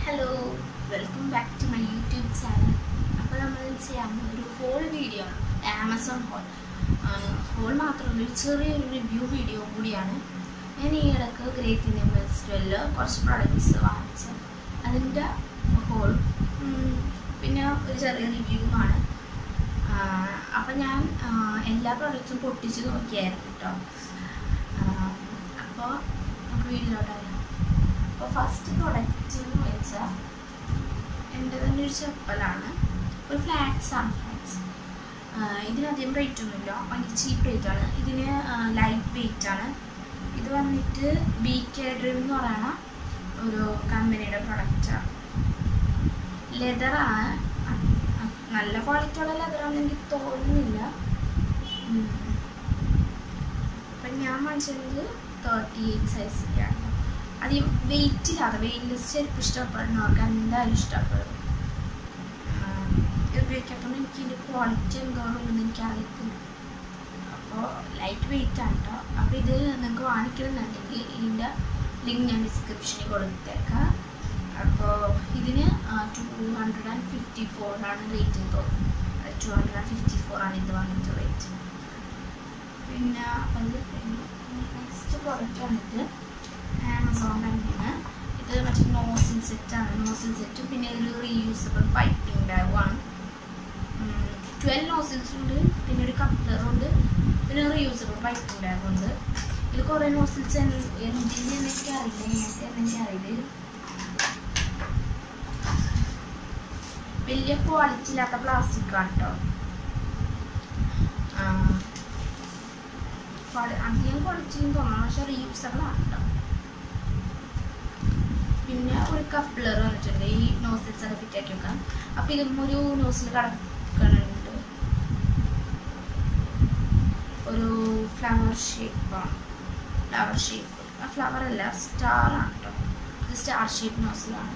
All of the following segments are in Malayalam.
Hello welcome back to my YouTube channel അപ്പോൾ നമ്മൾ ചെയ്യാൻ പോകുന്ന ഒരു ഹോൾ വീഡിയോ ആണ് ആമസോൺ ഹോൾ ഹോൾ മാത്രമല്ല ഒരു ചെറിയൊരു റിവ്യൂ വീഡിയോ കൂടിയാണ് ഞാൻ ഈ ഇടയ്ക്ക് ഗ്രേറ്റ് ഇന്ത്യൻ ഫെസ്റ്റിവലിൽ കുറച്ച് പ്രൊഡക്ട്സ് വാങ്ങിച്ചു അതിൻ്റെ ഹോൾ പിന്നെ ഒരു ചെറിയ റിവ്യൂമാണ് അപ്പം ഞാൻ ആ, എല്ലാ പ്രൊഡക്റ്റ്സും പൊട്ടിച്ച് നോക്കിയായിരുന്നു കേട്ടോ അപ്പോൾ നമുക്ക് വീഡിയോയിലോട്ടായാലും അപ്പോൾ ഫസ്റ്റ് പ്രൊഡക്റ്റ് എന്ന് വെച്ചാൽ എൻ്റെ തന്നെ ഒരു ചപ്പലാണ് ഒരു ഫ്ലാറ്റ്സ് ആണ് ഫ്ലാറ്റ്സ് ഇതിനധികം റേറ്റ് ഒന്നുമില്ല ഭയങ്കര ചീപ്പ് റേറ്റ് ആണ് ഇതിന് ലൈറ്റ് വെയിറ്റ് ആണ് ഇത് വന്നിട്ട് ബി കെ ഡ്രീം എന്ന് പറയുന്ന ഒരു കമ്പനിയുടെ പ്രൊഡക്റ്റാണ് ലെതറാണ് നല്ല ക്വാളിറ്റി ഉള്ള ലെതറാണെന്ന് എനിക്ക് തോന്നുന്നില്ല ഉം. അപ്പം ഞാൻ വാങ്ങിച്ചത് തേർട്ടി എയ്റ്റ് സൈസിലാണ് അധികം വെയിറ്റ് ഇല്ലാതെ വെയിറ്റ്ലെസ് ചെരുപ്പ് ഇഷ്ടപ്പെടുന്നവർക്ക് എന്തായാലും ഇഷ്ടപ്പെടും ആഹ് ഇത് ഉപയോഗിക്കാത്തതുകൊണ്ട് എനിക്ക് ഇതിൻ്റെ ക്വാളിറ്റി എന്തോന്നുണ്ടെന്ന് എനിക്ക് അറിയത്തില്ല അപ്പോൾ ലൈറ്റ് വെയിറ്റ് ആണ് കേട്ടോ അപ്പോൾ ഇത് നിങ്ങൾക്ക് വാങ്ങിക്കണമെന്നുണ്ടെങ്കിൽ ഇതിൻ്റെ ലിങ്ക് ഞാൻ ഡിസ്ക്രിപ്ഷനിൽ കൊടുത്തേക്കാം അപ്പോൾ ഇതിന് two hundred and fifty four ആണ് റേറ്റ് തോന്നുന്നു two hundred and fifty four ആണ് ഇത് വന്നിട്ട് റേറ്റ് പിന്നെ അത് നെക്സ്റ്റ് പ്രോഡക്റ്റ് വന്നിട്ട് ആമസോൺ തന്നെയാണ് ഇത് മറ്റേ നോസിൽ സെറ്റാണ് നോസിൽ സെറ്റും പിന്നെ ഇതിൽ റീയൂസബിൾ പൈപ്പിംഗ് ബാഗുമാണ് ട്വൽവ് നോസിൽസ് ഉണ്ട് പിന്നെ ഒരു കപ്ലറും ഉണ്ട് പിന്നെ റീയൂസബിൾ പൈപ്പിംഗ് ബാഗും ഉണ്ട് ഇതിൽ കുറേ നോസിൽസ് എന്തിൻ്റെ എനിക്ക് അറിയില്ല എങ്ങനത്തെ എനിക്ക് അറിയില്ല വലിയ ക്വാളിറ്റി ഇല്ലാത്ത പ്ലാസ്റ്റിക് ആണ് കേട്ടോ അധികം ക്വാളിറ്റിയും തോന്നണം പക്ഷെ റീയൂസബിൾ ആണ് കേട്ടോ പിന്നെ ഒരു കപ്ലർ വന്നിട്ടുണ്ട് ഈ നോസിൽസ് ഒക്കെ ഫിറ്റ് ആക്കി വെക്കാം അപ്പൊ ഇതും ഒരു നോസിൽ കിടക്കണുണ്ട് ഒരു ഫ്ലവർ ഷേപ്പാണ് ഫ്ലവർ ഷേപ്പ് ആ ഫ്ലവർ അല്ല സ്റ്റാർ ആണ് കേട്ടോ ഇത് സ്റ്റാർ ഷേപ്പ് നോസിലാണ്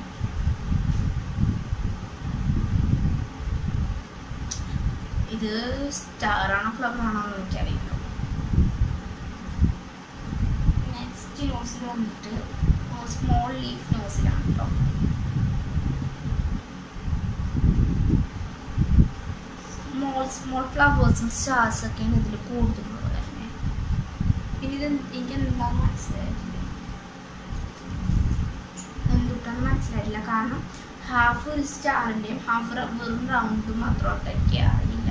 ഇത് സ്റ്റാർ ആണോ ഫ്ലവർ ആണോ എന്ന് എനിക്കറിയില്ല നെക്സ്റ്റ് നോസിൽ വന്നിട്ട് സ്മോൾ ലീഫ് നോസിലാണ് കേട്ടോ സ്മോൾ സ്മോൾ ഫ്ലവേഴ്സും സ്റ്റാർസ് ഒക്കെയാണ് ഇതിൽ കൂടുതലുള്ളത് തന്നെ പിന്നെ ഇത് എനിക്ക് എന്താണെന്ന് മനസ്സിലായിട്ടില്ല എന്തുട്ടാന്ന് മനസ്സിലായിട്ടില്ല കാരണം ഹാഫ് ഒരു സ്റ്റാറിൻ്റെയും ഹാഫ് വെറും റൗണ്ടും മാത്രം ഒട്ടൊക്കെ അറിയില്ല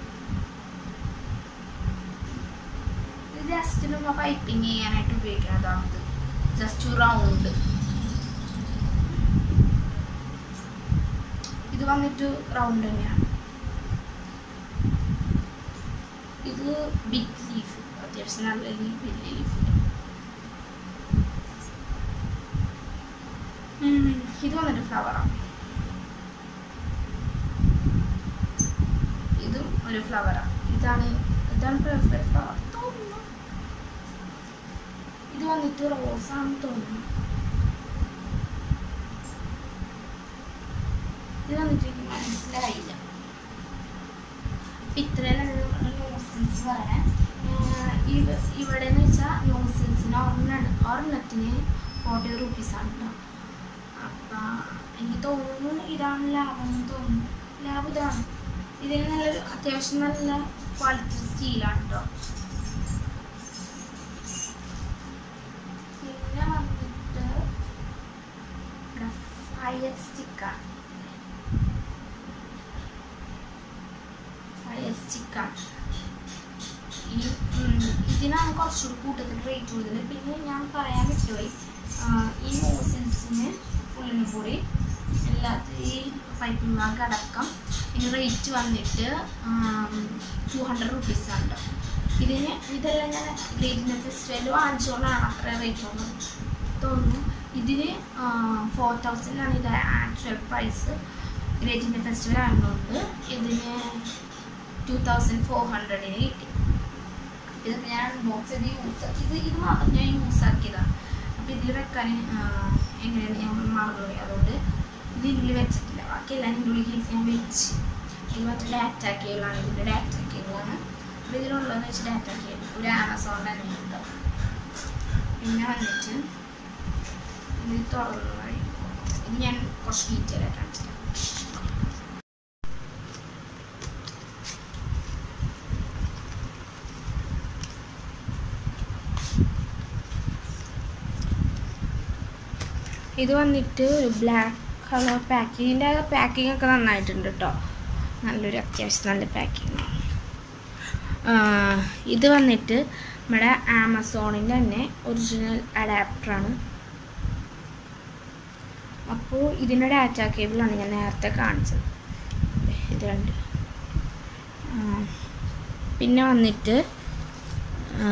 ഇത് ജസ്റ്റ് നമ്മൾ പൈപ്പിങ് ചെയ്യാനായിട്ട് ഉപയോഗിക്കുന്നതാണ് ഇത് ജസ്റ്റ് റൗണ്ട് ഇത് വന്നിട്ട് റൗണ്ട് തന്നെയാണ് ഇത് ബിഗ് ലീഫ് അത്യാവശ്യം നല്ല ലീഫ് വലിയ ലീഫ് ഇത് വന്നിട്ട് ഫ്ലവറാണ് ഇതും ഒരു ഫ്ലവറാണ് ഇതാണ് ഇതാണ് പെർഫെക്റ്റ് ഫ്ലവർ തോന്നുന്നു ഇത് വന്നിട്ട് റോസാന്ന് തോന്നുന്നു ഇത് വന്നിട്ട് എനിക്ക് മനസ്സിലായില്ല ഇത്രയാണ് നോസിൽസ് പറയണേ ഇവിടെ എന്ന് വെച്ചാൽ നോസിൽസിന് ഒരെണ്ണം ഒരെണ്ണത്തിന് ഫോർട്ടി റുപ്പീസാണ് കേട്ടോ അപ്പം എനിക്ക് തോന്നുന്നു ഇതാണ് ലാഭം എന്ന് തോന്നുന്നു ലാഭം ഇതാണ് ഇതിന് നല്ലൊരു അത്യാവശ്യം നല്ല ക്വാളിറ്റി സ്റ്റീലാണ് കേട്ടോ പിന്നെ വന്നിട്ട് ഫയർ സ്റ്റിക്കാണ് ഫയർ സ്റ്റിക്കാണ് ഈ ഉം, ഇതിനാണ് കുറച്ചുകൂടി കൂടുതൽ റേറ്റ് കൂടുതൽ പിന്നെ ഞാൻ പറയാൻ വിട്ടുപോയി ആ, ഈ നോസിൽസിന് ഫുള്ളിനും കൂടി എല്ലാത്ത ഈ പൈപ്പിംഗ് ബാഗ് അടക്കം ഇതിന് റേറ്റ് വന്നിട്ട് ടു ഹൺഡ്രഡ് റുപ്പീസാണ് കേട്ടോ ഇതിന് ഇതെല്ലാം ഞാൻ ഗ്രേറ്റ് ഇന്ത്യൻ ഫെസ്റ്റിവൽ വാങ്ങിച്ചുകൊണ്ടാണ് അത്ര റേറ്റ് വന്നത് തോന്നുന്നു ഇതിന് ഫോർ തൗസൻഡാണ് ഇത് actual price great Indian festival ആയതുകൊണ്ട് ഇതിന് ടു തൗസൻഡ് ഫോർ ഹൺഡ്രഡിന് കിട്ടി ഇതൊക്കെ ഞാൻ ബോക്സ് ചെയ്ത് യൂസ് ഇത് ഇത് മാത്രം ഞാൻ യൂസ് ആക്കിയതാണ് അപ്പോൾ ഇതിൽ വെക്കാൻ എങ്ങനെയാണ് ഞാൻ മറന്നുപോയി അതുകൊണ്ട് ഇത് ഇതിൽ വെച്ചിട്ടില്ല ബാക്കിയെല്ലാം ഇതിൻ്റെ ഉള്ളിൽ ഞാൻ വെച്ച് ഇത് മറ്റേ ഡാറ്റ കേബിളാണ് ഇതിൻ്റെ ഡാറ്റ കേബിളാണ് അപ്പോൾ ഇതിലുള്ളതെന്ന് വെച്ചാൽ ഡാറ്റ കേബിൾ ഒരു ആമസോൺ തന്നെ ഉണ്ട് പിന്നെ വന്നിട്ട് ഇത് തുറന്നു കഴിയുമ്പോൾ ഇത് ഞാൻ കുറച്ച് ഡീറ്റെയിൽ ആയിട്ട് കാണിച്ചു തരാം. ഇത് വന്നിട്ട് ഒരു ബ്ലാക്ക് കളർ പാക്കിംഗ് ഇതിൻ്റെ പാക്കിംഗ് ഒക്കെ നന്നായിട്ടുണ്ട് കേട്ടോ നല്ലൊരു അത്യാവശ്യം നല്ല പാക്കിംഗ് ഇത് വന്നിട്ട് നമ്മുടെ ആമസോണിൻ്റെ തന്നെ ഒറിജിനൽ അഡാപ്റ്ററാണ് അപ്പോൾ ഇതിൻ്റെ ഡാറ്റ കേബിളാണ് ഞാൻ നേരത്തെ കാണിച്ചത് ഇത് രണ്ട് ആ, പിന്നെ വന്നിട്ട് ആ,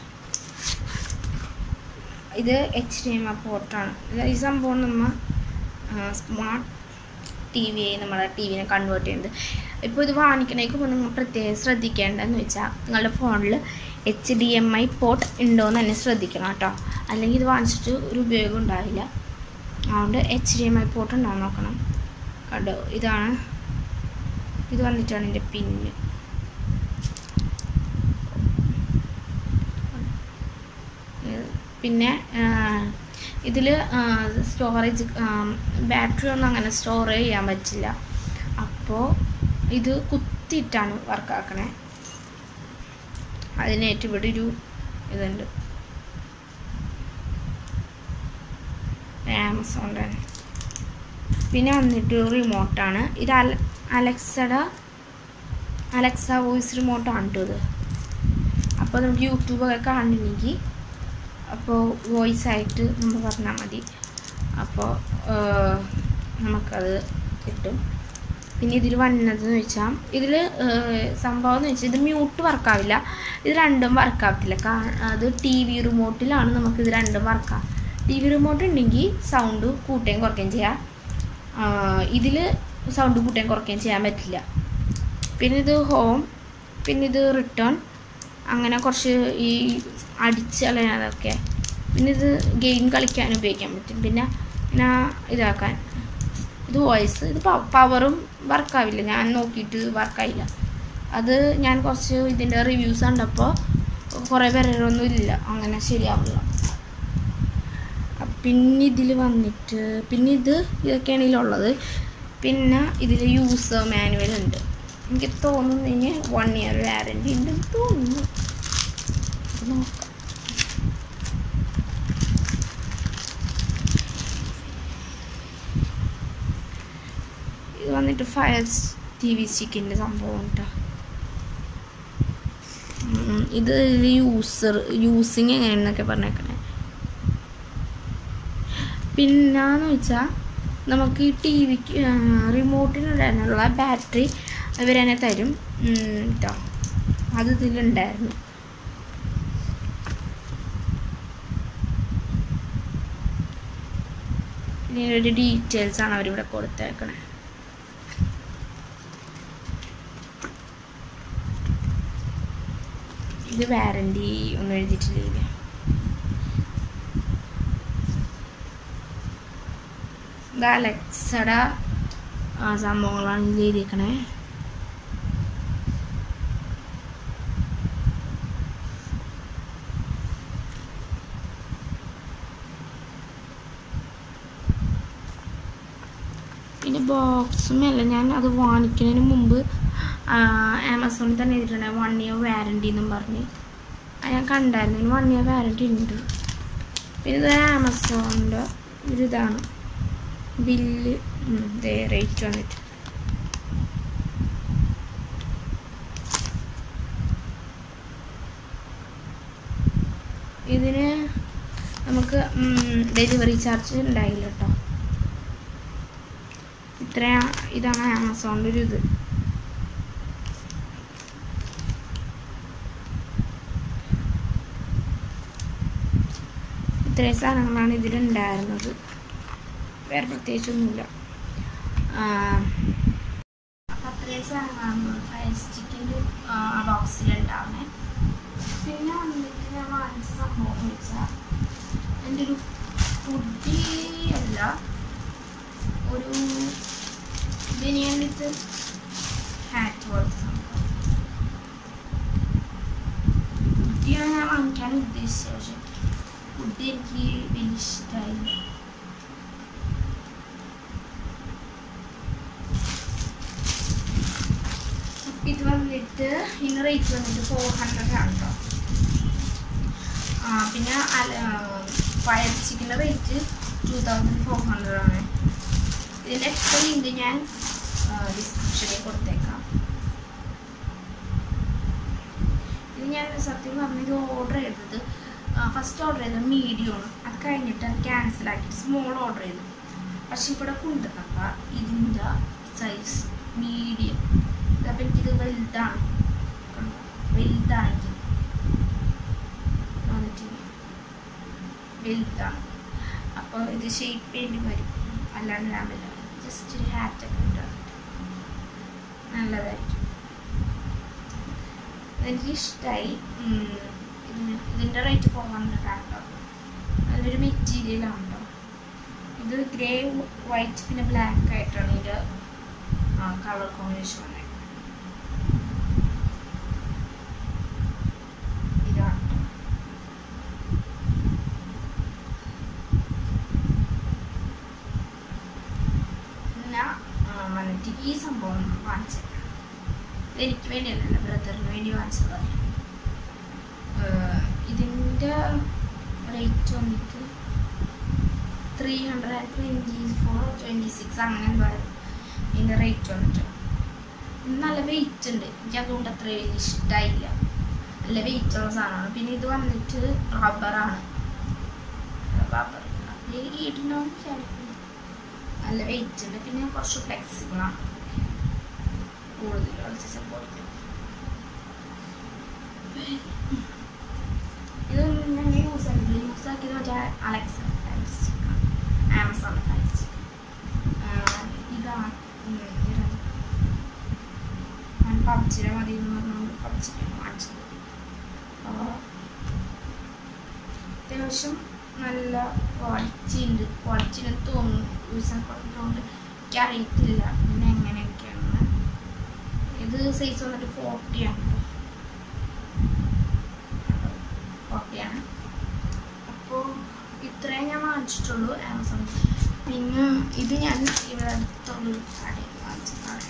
ഇത് എച്ച് ഡി എം ഐ പോർട്ടാണ് ഈ സംഭവം നമ്മൾ സ്മാർട്ട് ടി വി ആയി നമ്മളെ ടി വിനെ കൺവേർട്ട് ചെയ്യുന്നത് ഇപ്പോൾ ഇത് വാങ്ങിക്കണേക്ക് മുന്നേ നിങ്ങൾ പ്രത്യേകം ശ്രദ്ധിക്കേണ്ടതെന്ന് വെച്ചാൽ നിങ്ങളുടെ ഫോണിൽ H D M I port ഉണ്ടോയെന്ന് തന്നെ ശ്രദ്ധിക്കണം കേട്ടോ അല്ലെങ്കിൽ ഇത് വാങ്ങിച്ചിട്ട് ഒരു ഉപയോഗം ഉണ്ടാവില്ല അതുകൊണ്ട് H D M I port ഉണ്ടാവും നോക്കണം കണ്ടോ ഇതാണ് ഇത് വന്നിട്ടാണ് എൻ്റെ പിന്ന് പിന്നെ ഇതിൽ സ്റ്റോറേജ് ബാറ്ററി ഒന്നും അങ്ങനെ സ്റ്റോർ ചെയ്യാൻ പറ്റില്ല അപ്പോൾ ഇത് കുത്തിയിട്ടാണ് വർക്കാക്കണേ അതിനായിട്ട് ഇവിടെ ഒരു ഇതുണ്ട് ആമസോണിൻ്റെ തന്നെ പിന്നെ വന്നിട്ട് റിമോട്ടാണ് ഇത് അല അലക്സയുടെ അലക്സ വോയിസ് റിമോട്ടാണ് കേട്ടോ ഇത് അപ്പോൾ നമുക്ക് യൂട്യൂബൊക്കെ കാണണമെങ്കിൽ അപ്പോൾ വോയിസ് ആയിട്ട് നമ്മൾ പറഞ്ഞാൽ മതി അപ്പോൾ നമുക്കത് കിട്ടും പിന്നെ ഇതിൽ വന്നതെന്ന് വെച്ചാൽ ഇതിൽ സംഭവം എന്ന് വെച്ചാൽ ഇത് മ്യൂട്ട് വർക്കാവില്ല ഇത് രണ്ടും വർക്കാവത്തില്ല കാ- അത് ടി വി റിമോട്ടിലാണ് നമുക്ക് ഇത് രണ്ടും വർക്കാം ടി വി റിമോട്ട് ഉണ്ടെങ്കിൽ സൗണ്ട് കൂട്ടുകയും കുറയ്ക്കുകയും ചെയ്യാം ഇതിൽ സൗണ്ട് കൂട്ടുകയും കുറയ്ക്കുകയും ചെയ്യാൻ പറ്റില്ല പിന്നെ ഇത് ഹോം പിന്നെ ഇത് റിട്ടേൺ അങ്ങനെ കുറച്ച് ഈ അടിച്ച് കളയാതൊക്കെ പിന്നെ ഇത് ഗെയിം കളിക്കാൻ ഉപയോഗിക്കാൻ പറ്റും പിന്നെ പിന്നെ ഇതാക്കാൻ ഇത് വോയിസ് ഇത് പവറും വർക്കാവില്ല ഞാൻ നോക്കിയിട്ട് വർക്കായില്ല അത് ഞാൻ കുറച്ച് ഇതിൻ്റെ റിവ്യൂസ് കണ്ടപ്പോൾ കുറേ പേരൊന്നും ഇല്ല അങ്ങനെ ശരിയാവില്ല അ- പിന്നെ ഇതിൽ വന്നിട്ട് പിന്നെ ഇത് ഇതൊക്കെയാണ് ഇതിലുള്ളത് പിന്നെ ഇതിൽ യൂസർ മാനുവൽ ഉണ്ട് എനിക്ക് തോന്നുന്നതിന് വൺ ഇയർ വാറൻറ്റി ഉണ്ടെന്ന് തോന്നുന്നു ഇത് നോക്കാം ഇത് വന്നിട്ട് ഫയർ ടി വി സ്റ്റിക്കിൻ്റെ സംഭവം കേട്ടോ ഉം, ഇത് യൂസർ യൂസിങ് എങ്ങനെയാണെന്നൊക്കെ പറഞ്ഞേക്കണേ പിന്നെന്ന് വെച്ചാൽ നമുക്ക് ഈ ടി വിക്ക് റിമോട്ടിനുള്ള ബാറ്ററി ഇവർ തന്നെ തരും കേട്ടോ അത് ഇതിലുണ്ടായിരുന്നു പിന്നെ ഒരു ഡീറ്റെയിൽസ് ആണ് അവരിവിടെ കൊടുത്തേക്കണേ ഇത് വാറണ്ടി ഒന്നും എഴുതിയിട്ടില്ല ഇത് അലക്സയുടെ ആ, സംഭവങ്ങളാണ് ഇതിൽ എഴുതിയേക്കണേ പിന്നെ ബോക്സും അല്ല ഞാൻ അത് വാങ്ങിക്കുന്നതിന് മുമ്പ് ആമസോണിൽ തന്നെ എഴുതിയിട്ടുണ്ട് വൺ ഇയർ വാറണ്ടി എന്നും പറഞ്ഞ് അത് ഞാൻ കണ്ടായിരുന്നു ഇതിന് വൺ ഇയർ വാറണ്ടി ഉണ്ട് പിന്നെ ഇത് ആമസോണിൻ്റെ ഒരു ഇതാണ് ബില്ല് റേറ്റ് വന്നിട്ട് ഇതിന് നമുക്ക് ഡെലിവറി ചാർജ് ഉണ്ടായില്ല കേട്ടോ ഇത്ര ഇതാണ് ആമസോണിൻ്റെ ഒരു ഇത് ഇത്രയും സാധനങ്ങളാണ് ഇതിലുണ്ടായിരുന്നത് വേറെ പ്രത്യേകിച്ചൊന്നുമില്ല അപ്പം അത്രയും സാധനങ്ങളാണ് ഫയർ സ്റ്റിക്കിൻ്റെ ബോക്സിലുണ്ടാവുന്നത് പിന്നെ വന്നിട്ട് ഞാൻ വാങ്ങിച്ച സംഭവം എന്ന് വെച്ചാൽ എൻ്റെ ഒരു പുതിയല്ല ഒരു ബനിയൻ വിത്ത് ഹാറ്റ് പോലത്തെ സംഭവം കുട്ടിയാണ് ഞാൻ വാങ്ങിക്കാൻ ഉദ്ദേശിച്ചത് പക്ഷെ കുട്ടി എനിക്ക് വലിയ ഇഷ്ടമായില്ല ഇത് വന്നിട്ട് ഇതിന് റേറ്റ് വന്നിട്ട് ഫോർ ഹൺഡ്രഡ് ആണ് കേട്ടോ ആ, പിന്നെ ഫയർ ചിക്കൻ്റെ rate two thousand four hundred ആണ് ഇതിൻ്റെ എക്സ്ട്രാ ലിങ്ക് ഞാൻ ഡിസ്ക്രിപ്ഷനിൽ കൊടുത്തേക്കാം ഇത് ഞാൻ സത്യം പറഞ്ഞ ഇത് ഓർഡർ ചെയ്തത് ഫസ്റ്റ് ഓർഡർ ചെയ്തത് മീഡിയം ആണ് അത് കഴിഞ്ഞിട്ട് അത് ക്യാൻസൽ ആക്കിയിട്ട് സ്മോൾ ഓർഡർ ചെയ്തു പക്ഷെ ഇവിടെ കൊണ്ടുവന്നപ്പോൾ ഇതിൻ്റെ സൈസ് മീഡിയം അപ്പം എനിക്കിത് വലുതാണ് കണ്ടോ? വലുതാണ് എനിക്ക് വന്നിട്ട് വലുതാണ് അപ്പോൾ ഇത് ഷേപ്പ് ചെയ്യേണ്ടി വരും അല്ലാണ്ട് ഞാൻ പറ്റില്ല ജസ്റ്റ് ഒരു ഹാറ്റൊക്കെ ഉണ്ടാകും നല്ലതായിരിക്കും എനിക്ക് ഇഷ്ടമായി ഇതിന് ഇതിൻ്റെ റേറ്റ് ഫോർ ഹൺഡ്രഡ് ആണ് കേട്ടോ നല്ലൊരു മെറ്റീരിയലാണ് കേട്ടോ ഇത് ഗ്രേ വൈറ്റ് പിന്നെ ബ്ലാക്ക് ആയിട്ടാണ് ഇതിൻ്റെ കളർ കോമ്പിനേഷൻ വന്നത് ഇതാണ് ട്ടോ. പിന്നെ ആ, വന്നിട്ട് ഈ സംഭവം വാങ്ങിച്ചത് എനിക്ക് വേണ്ടിയല്ല ബ്രദറിന് വേണ്ടി വാങ്ങിച്ചതാണ് ഇതിൻ്റെ റേറ്റ് വന്നിട്ട് three hundred and twenty four twenty six അങ്ങനെ എന്തായാലും ഇതിൻ്റെ റേറ്റ് വന്നിട്ട് ഇത് നല്ല വെയിറ്റ് ഉണ്ട് എനിക്ക് അതുകൊണ്ട് അത്ര വലിയ ഇഷ്ടമായില്ല നല്ല വെയിറ്റ് ഉള്ള സാധനമാണ് പിന്നെ ഇത് വന്നിട്ട് റബ്ബറാണ് റബ്ബർ ഈടുണ്ടാവും വിചാരിക്കുന്നു നല്ല വെയിറ്റ് ഉണ്ട് പിന്നെ കുറച്ച് ഫ്ലെക്സിബിളാണ് കൂടുതൽ സപ്പോർട്ട് ഇത് ഞാൻ യൂസ് ആക്കിയില്ല യൂസ് ആക്കിയത് മറ്റേ അലക്സ ആമസോൺ ഇതാണ് ഉം, ഇതാണ്. ഞാൻ പബ്ജിയുടെ മതി എന്ന് പറഞ്ഞുകൊണ്ട് പബ്ജിയുടെ വാങ്ങിച്ചത് അപ്പോൾ അത്യാവശ്യം നല്ല ക്വാളിറ്റി ഉണ്ട് ക്വാളിറ്റി തോന്നുന്നു യൂസ് ആക്കിക്കൊണ്ടുകൊണ്ട് എനിക്ക് അറിയത്തില്ല പിന്നെ എങ്ങനെയൊക്കെയാണെന്ന് ഇത് സൈസ് വന്നിട്ട് ഫോർട്ടിയാണ് ഫോർട്ടിയാണ് അപ്പോൾ ഇത്രയും ഞാൻ വാങ്ങിച്ചിട്ടുള്ളൂ ആമസോൺ പിന്നെ ഇത് ഞാൻ ഇവിടെ അടുത്തുള്ളൊരു കടയിൽ വാങ്ങിച്ചതാണ്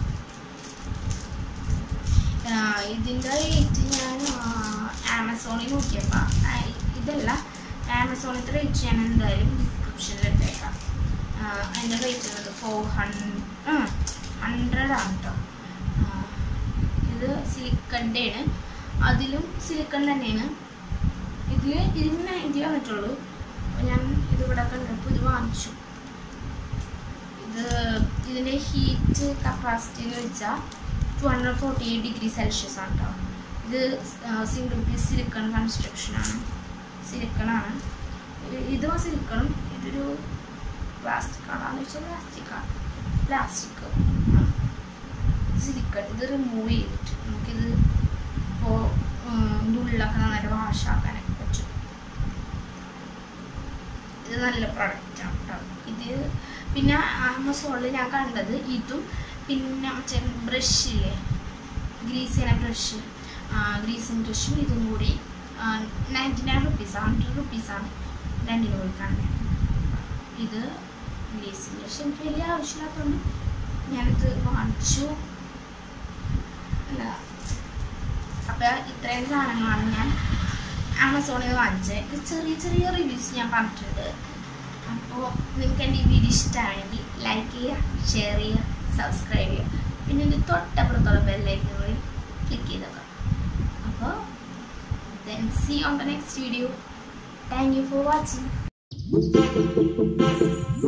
ആഹ് ഇതിൻ്റെ റേറ്റ് ഞാൻ ആമസോണിൽ നോക്കിയപ്പോൾ ഇതല്ല ആമസോണിൻ്റെ റേറ്റ് ഞാൻ എന്തായാലും ഡിസ്ക്രിപ്ഷനിൽ ഇട്ടേക്കാം ആഹ് അതിൻ്റെ റേറ്റ് വന്നത് ഫോർ ഹൺഡ്രഡ് ഹൺഡ്രഡ് ആണ് കേട്ടോ ഇത് സിലിക്കൻ്റെ ആണ് അതിലും സിലിക്കൺ തന്നെയാണ് ഇതിൽ ഇതിന് നയൻറ്റി വന്നിട്ടുള്ളൂ അപ്പോൾ ഞാൻ ഇതിവിടെ കണ്ടപ്പോൾ ഇത് വാങ്ങിച്ചു ഇത് ഇതിൻ്റെ ഹീറ്റ് കപ്പാസിറ്റി എന്ന് വെച്ചാൽ two hundred forty eight degree Celsius ആണ് കേട്ടോ ഇത് സിംഗിൾ പീസ് സിലിക്കൺ കൺസ്ട്രക്ഷനാണ് സിലിക്കണാണ് ഇത് സിലിക്കണും ഇതൊരു പ്ലാസ്റ്റിക് ആണെന്ന് വെച്ചാൽ പ്ലാസ്റ്റിക്കാണ് പ്ലാസ്റ്റിക് സിലിക്കൺ ഇത് റിമൂവ് ചെയ്തിട്ട് നമുക്കിത് ഇപ്പോൾ ഇതിൻ്റെ ഉള്ളിലൊക്കെ നന്നായിട്ട് വാഷാക്കാനൊക്കെ പറ്റും ഇത് നല്ല പ്രൊഡക്റ്റാണ് കേട്ടോ ഇത് പിന്നെ ആമസോണിൽ ഞാൻ കണ്ടത് ഇതും പിന്നെ മറ്റേ ബ്രഷില്ലേ ഗ്രീസ് ചെയ്യുന്ന ബ്രഷ് ഗ്രീസിങ് ബ്രഷും ഇതും കൂടി നയൻറ്റി നയൻ റുപ്പീസ് ഹൺഡ്രഡ് റുപ്പീസാണ് രണ്ടിനും കൂടി കാണുന്നത് ഇത് ഗ്രീസിങ് ബ്രഷ് എനിക്ക് വലിയ ആവശ്യമില്ലാത്തതുകൊണ്ട് ഞാനിത് വാങ്ങിച്ചു അല്ല അപ്പോൾ ഇത്രയും സാധനങ്ങളാണ് ഞാൻ ആമസോണിൽ നിന്ന് വാങ്ങിച്ചത് ഇത് ചെറിയ ചെറിയ റിവ്യൂസ് ഞാൻ പറഞ്ഞിട്ടുണ്ട് അപ്പോൾ നിങ്ങൾക്ക് എൻ്റെ ഈ വീഡിയോ ഇഷ്ടമാണെങ്കിൽ ലൈക്ക് ചെയ്യുക ഷെയർ ചെയ്യുക സബ്സ്ക്രൈബ് ചെയ്യുക പിന്നെ എൻ്റെ തൊട്ടപ്പുറത്തുള്ള ബെല്ലൈക്കൻ കൂടി ക്ലിക്ക് ചെയ്തേക്കാം അപ്പോൾ then see on the next video thank you for watching